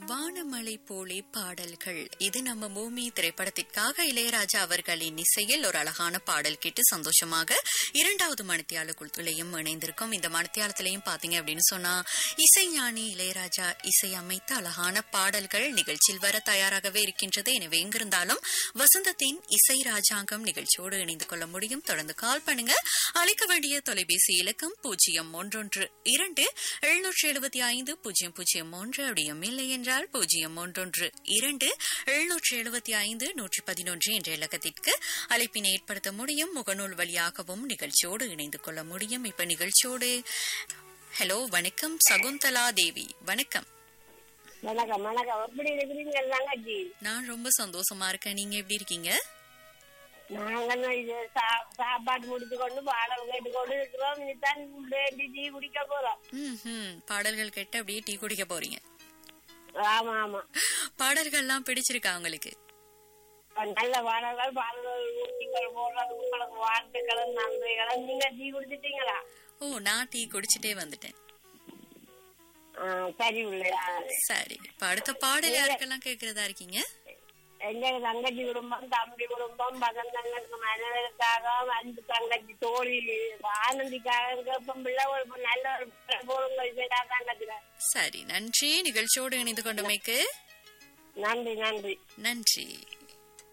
வானமலை போலே பாடல்கள் இது நம்ம பூமி திரைப்படத்திற்காக இளையராஜா அவர்களின் இசையில் ஒரு அழகான பாடல் கேட்டு சந்தோஷமாக இரண்டாவது மணித்தியாலுக்குள்ளையும் இணைந்திருக்கும் இந்த மணித்தியாலத்திலையும் பாத்தீங்க அப்படின்னு சொன்னா இசைஞானி இளையராஜா இசை அமைத்த அழகான பாடல்கள் நிகழ்ச்சியில் வர தயாராகவே இருக்கின்றது எனவே எங்கிருந்தாலும் வசந்தத்தின் இசை ராஜாங்கம் நிகழ்ச்சியோடு இணைந்து கொள்ள முடியும் தொடர்ந்து கால் பண்ணுங்க அழைக்க வேண்டிய தொலைபேசி இலக்கம் பூஜ்ஜியம் ஒன்றொன்று இரண்டு எழுநூற்றி எழுபத்தி ஐந்து பூஜ்ஜியம் பூஜ்ஜியம் ஒன்று அப்படியும் இல்லை என்றால் பூஜ்ஜியம் ஒன்றொன்று இரண்டு எழுநூற்றி எழுபத்தி ஐந்து நூற்றி பதினொன்று என்ற இலக்கத்திற்கு அழைப்பினை ஏற்படுத்த முடியும் முகநூல் வழியாகவும் நிகழ்ச்சியோடு இணைந்து கொள்ள முடியும் இப்ப நிகழ்ச்சியோடு ஹலோ வணக்கம் சகுந்தலா தேவி வணக்கம் வணக்கம் வணக்கம் எப்படி இருக்கிறீங்க தங்கச்சி நான் ரொம்ப சந்தோஷமா இருக்கேன் நீங்க எப்படி இருக்கீங்க நாங்க இது சா- சாப்பாடு முடிச்சு கொண்டு பாடல் கேட்டுக்கொண்டு இருக்கிறோம் இனிதான் வேண்டி டீ குடிக்க போறோம் ம் பாடல்கள் கேட்டு அப்படியே டீ குடிக்க போறீங்க ஆமா ஆமா பாடல்கள்லாம் பிடிச்சிருக்கா உங்களுக்கு நல்ல பாடல்கள் பாடல்கள் நீங்கள் போடுறது உங்களுக்கு வாழ்த்துக்களும் நன்றிகளும் நீங்க டீ குடிச்சிட்டீங்களா ஓ நான் டீ குடிச்சிட்டே வந்துட்டேன் ஆ, சரி இல்லையா சரி இப்ப அடுத்த பாடல் யாருக்கெல்லாம் கேக்குறதா இருக்கீங்க எங்க தங்கச்சி குடும்பம் தம்பி குடும்பம் பசங்களுக்கு மனைவருக்காக அன்பு தங்கச்சி தோழி ஆனந்திக்காக கேட்போம் பிள்ளை ஒரு நல்ல ஒரு பிள்ளை போடுங்கள் சரியா தங்கச்சில சரி நன்றி நிகழ்ச்சியோடு இணைந்து கொண்டமைக்கு நன்றி நன்றி நன்றி